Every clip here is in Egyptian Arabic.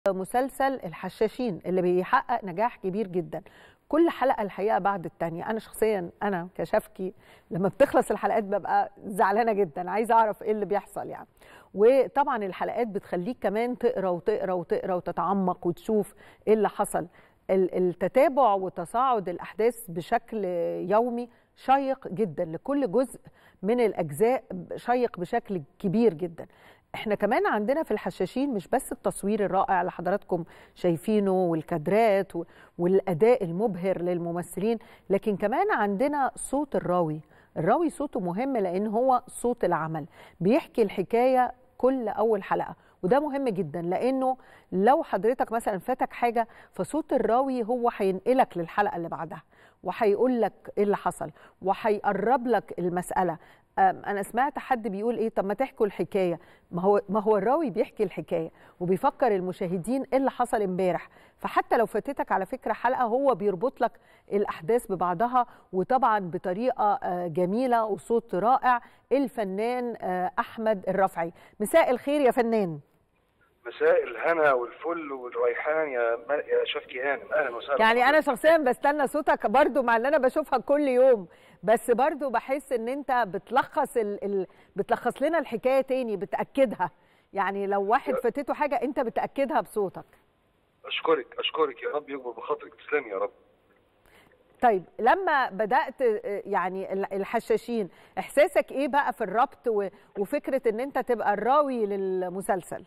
مسلسل الحشاشين اللي بيحقق نجاح كبير جدا كل حلقه الحقيقه بعد الثانيه انا شخصيا انا كشفكي لما بتخلص الحلقات ببقى زعلانه جدا عايزه اعرف ايه اللي بيحصل يعني وطبعا الحلقات بتخليك كمان تقرا وتقرا وتقرا وتتعمق وتشوف ايه اللي حصل التتابع وتصاعد الاحداث بشكل يومي شيق جدا لكل جزء من الاجزاء شيق بشكل كبير جدا احنا كمان عندنا في الحشاشين مش بس التصوير الرائع اللي حضراتكم شايفينه والكادرات والاداء المبهر للممثلين لكن كمان عندنا صوت الراوي الراوي صوته مهم لان هو صوت العمل بيحكي الحكايه كل اول حلقه وده مهم جدا لانه لو حضرتك مثلا فاتك حاجه فصوت الراوي هو هينقلك للحلقه اللي بعدها وهيقول لك ايه اللي حصل وهيقرب لك المساله انا سمعت حد بيقول ايه طب ما تحكوا الحكايه ما هو ما هو الراوي بيحكي الحكايه وبيفكر المشاهدين ايه اللي حصل امبارح فحتى لو فاتتك على فكره حلقه هو بيربط لك الاحداث ببعضها وطبعا بطريقه جميله وصوت رائع الفنان احمد الرفعي مساء الخير يا فنان مساء الهنا والفل والريحان يا يا شفكي هانم اهلا وسهلا يعني انا شخصيا بستنى صوتك برضو مع ان انا بشوفها كل يوم بس برضو بحس ان انت بتلخص ال... ال... بتلخص لنا الحكايه تاني بتاكدها يعني لو واحد فاتته حاجه انت بتاكدها بصوتك اشكرك اشكرك يا رب يكبر بخاطرك تسلمي يا رب طيب لما بدات يعني الحشاشين احساسك ايه بقى في الربط و... وفكره ان انت تبقى الراوي للمسلسل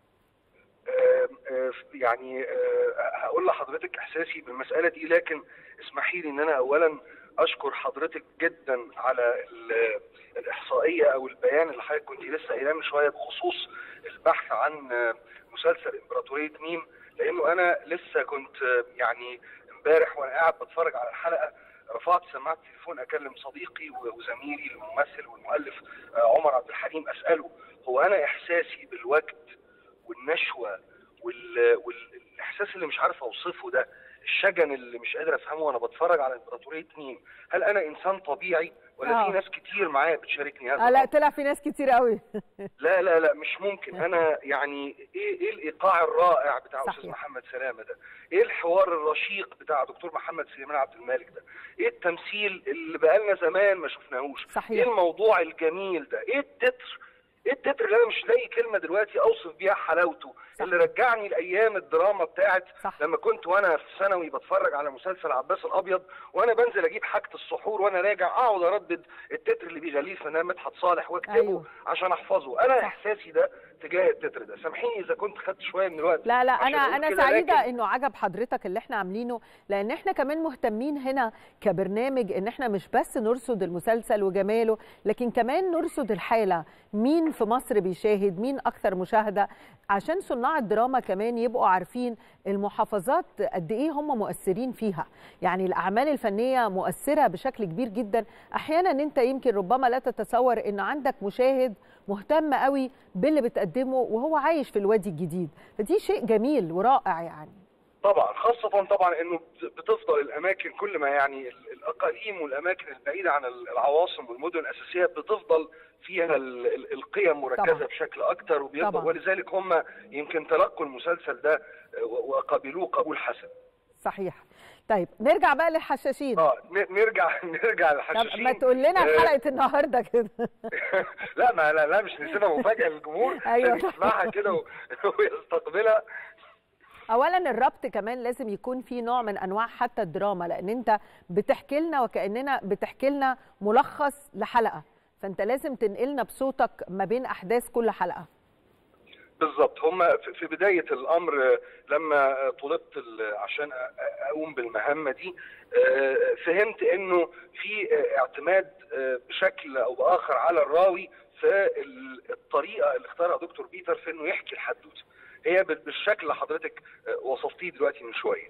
يعني هقول لحضرتك احساسي بالمساله دي لكن اسمحي لي ان انا اولا اشكر حضرتك جدا على الاحصائيه او البيان اللي حضرتك كنت لسه قايلاه من شويه بخصوص البحث عن مسلسل امبراطوريه ميم لانه انا لسه كنت يعني امبارح وانا قاعد بتفرج على الحلقه رفعت سماعه التليفون اكلم صديقي وزميلي الممثل والمؤلف عمر عبد الحليم اساله هو انا احساسي بالوجد والنشوه وال... والاحساس اللي مش عارف اوصفه ده الشجن اللي مش قادر افهمه وانا بتفرج على امبراطوريه ميم هل انا انسان طبيعي ولا أوه. في ناس كتير معايا بتشاركني هذا آه لا طلع في ناس كتير قوي لا لا لا مش ممكن انا يعني ايه ايه الايقاع الرائع بتاع استاذ محمد سلامه ده ايه الحوار الرشيق بتاع دكتور محمد سليمان عبد المالك ده ايه التمثيل اللي بقالنا زمان ما شفناهوش صحيح. ايه الموضوع الجميل ده ايه التتر ايه التتر اللي انا مش لاقي كلمه دلوقتي اوصف بيها حلاوته صح. اللي رجعني لايام الدراما بتاعت صح. لما كنت وانا في ثانوي بتفرج على مسلسل عباس الابيض وانا بنزل اجيب حاجه السحور وانا راجع اقعد اردد التتر اللي بيغنيه الفنان مدحت صالح واكتبه أيوه. عشان احفظه انا صح. احساسي ده تجاه التتر ده سامحيني اذا كنت خدت شويه من الوقت لا لا انا انا سعيده لكن... انه عجب حضرتك اللي احنا عاملينه لان احنا كمان مهتمين هنا كبرنامج ان احنا مش بس نرصد المسلسل وجماله لكن كمان نرصد الحاله مين في مصر بيشاهد مين اكثر مشاهده عشان صناع الدراما كمان يبقوا عارفين المحافظات قد ايه هم مؤثرين فيها يعني الاعمال الفنيه مؤثره بشكل كبير جدا احيانا انت يمكن ربما لا تتصور ان عندك مشاهد مهتم قوي باللي بتقدمه وهو عايش في الوادي الجديد فدي شيء جميل ورائع يعني طبعا خاصة طبعا انه بتفضل الاماكن كل ما يعني الاقاليم والاماكن البعيدة عن العواصم والمدن الاساسية بتفضل فيها القيم مركزة طبعا. بشكل اكتر وبيفضل ولذلك هم يمكن تلقوا المسلسل ده وقبلوه قبول حسن صحيح طيب نرجع بقى للحشاشين اه نرجع نرجع للحشاشين ما تقول لنا حلقه آه النهارده كده لا ما لا, لا مش نسيبها مفاجاه للجمهور ايوه يسمعها كده ويستقبلها اولا الربط كمان لازم يكون في نوع من انواع حتى الدراما لان انت بتحكي لنا وكاننا بتحكي لنا ملخص لحلقه فانت لازم تنقلنا بصوتك ما بين احداث كل حلقه بالظبط هم في بدايه الامر لما طلبت عشان اقوم بالمهمه دي فهمت انه في اعتماد بشكل او باخر على الراوي في الطريقه اللي اختارها دكتور بيتر في انه يحكي الحدوته هي بالشكل اللي حضرتك وصفتيه دلوقتي من شويه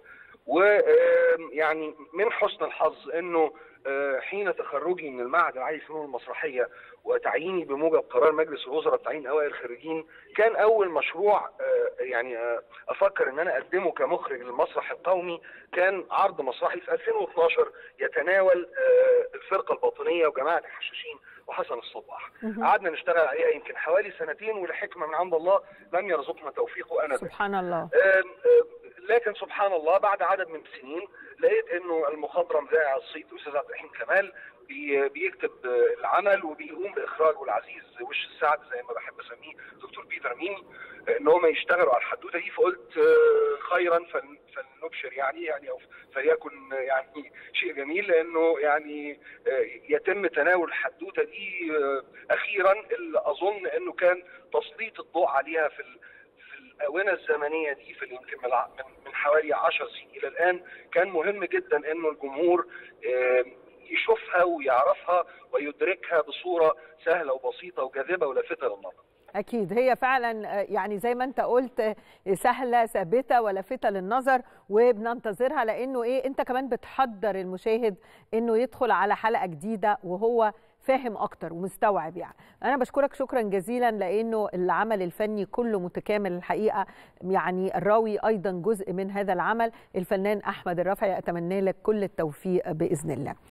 ويعني من حسن الحظ انه حين تخرجي من المعهد العالي للفنون المسرحيه وتعييني بموجب قرار مجلس الوزراء بتعيين اوائل الخريجين كان اول مشروع يعني افكر ان انا اقدمه كمخرج للمسرح القومي كان عرض مسرحي في 2012 يتناول الفرقه الباطنيه وجماعه الحشاشين وحسن الصباح قعدنا نشتغل عليها يمكن حوالي سنتين ولحكمه من عند الله لم يرزقنا توفيقه انا سبحان الله آم، آم، لكن سبحان الله بعد عدد من السنين لقيت انه المخضرم ذاع الصيت الاستاذ عبد الرحيم كمال بي- بيكتب آه، العمل وبيقوم باخراجه العزيز وش السعد زي ما بحب اسميه دكتور بيتر مين آه، ان هم يشتغلوا على الحدوته دي فقلت آه، خيرا فل- فلنبشر يعني يعني او فليكن آه، يعني شيء جميل لانه يعني آه، يتم تناول الحدوته دي آه، اخيرا اللي اظن انه كان تسليط الضوء عليها في ال- في الاونه الزمنيه دي في يمكن من الع- من- من حوالي 10 سنين الى الان كان مهم جدا انه الجمهور آه، يشوفها ويعرفها ويدركها بصوره سهله وبسيطه وجاذبه ولافته للنظر. أكيد هي فعلا آه، يعني زي ما أنت قلت آه، سهلة ثابتة ولافته للنظر وبننتظرها لأنه إيه أنت كمان بتحضر المشاهد إنه يدخل على حلقة جديدة وهو فاهم أكتر ومستوعب يعني أنا بشكرك شكرا جزيلا لأنه العمل الفني كله متكامل الحقيقة يعني الراوي أيضا جزء من هذا العمل الفنان أحمد الرافعي أتمنى لك كل التوفيق بإذن الله